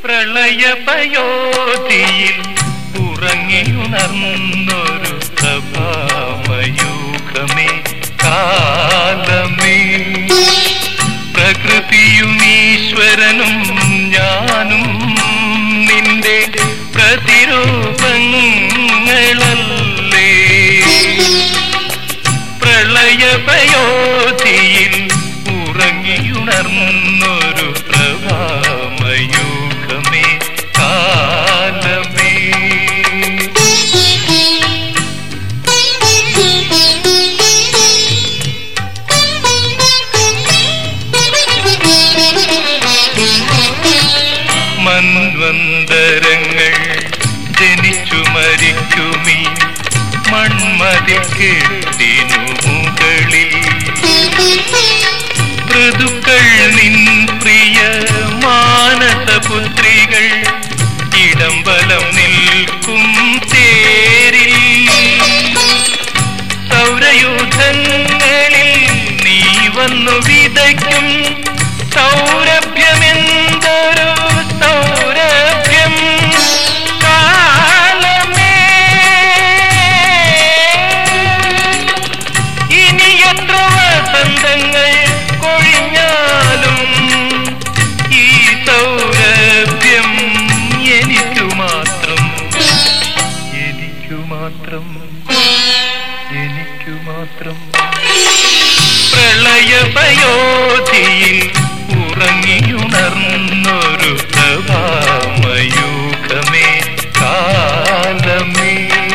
പ്രളയപയോധിയിൽ ഉറങ്ങിയുണർന്നൊരു സഭാമയൂഖമേ കാലമേ പ്രകൃതിയും ഈശ്വരനും ഞാനും നിന്റെ പ്രതിരൂപങ്ങളല്ലേ പ്രളയപയോധിയിൽ ഉറങ്ങിയുണർന്നൊരു പ്രഭാമയൂഖമേ കാലമേ മൻവന്തരങ്ങൾ ജനിച്ചു മരിക്കുമീ മൺമതിൽ കെട്ടിനു മുകളിൽ ഋതുക്കൾ നിൻ പ്രിയ മാനസപുത്രികൾ ഇടംബലം നിൽക്കും തേരിൽ സൗരയൂഥങ്ങളിൽ നീ വന്നു വിതയ്ക്കും സൗരഭ്യമെന്തൊരു സൗരഭ്യം കാലമേ ഇനി എത്ര വസന്തങ്ങൾ കൊഴിഞ്ഞാലും ഈ സൗരഭ്യം എനിക്കു മാത്രം എനിക്കു മാത്രം എനിക്കു മാത്രം പ്രളയപയോധിയിൽ ഉറങ്ങിയുണർന്നൊരു പ്രഭാമയൂഖമേ കാലമേ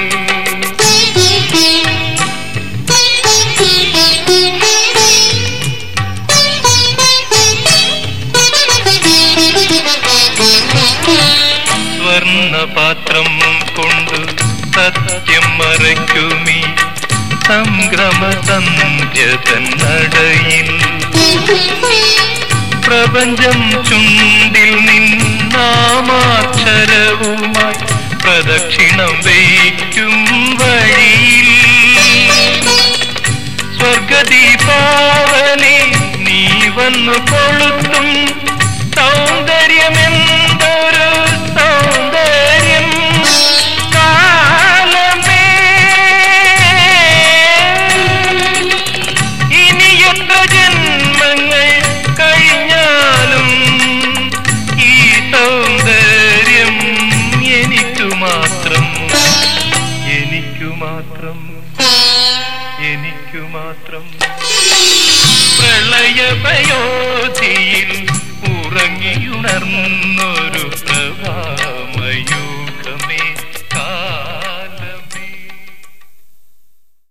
സ്വർണപാത്രം കൊണ്ട് സത്യം മറയ്ക്കുമീ സംക്രമ സന്ധ്യ തന്നടയിൽ പ്രപഞ്ചം ചുണ്ടിൽ നിന്നാമാക്ഷരവുമായി പ്രദക്ഷിണം വയ്ക്കും വഴിയിൽ സ്വർഗദീപാവലി നീ വന്നു കൊളുത്തും സൗന്ദര്യമെന്തൊരു സൗന്ദര്യം കാലമേ ഇനി എത്ര ജന്മങ്ങൾ കഴിഞ്ഞാലും ഈ സൗന്ദര്യം എനിക്കു മാത്രം എനിക്കു മാത്രം എനിക്കു മാത്രം പ്രളയപയോധിയിൽ ഉറങ്ങിയുണർന്നൊരു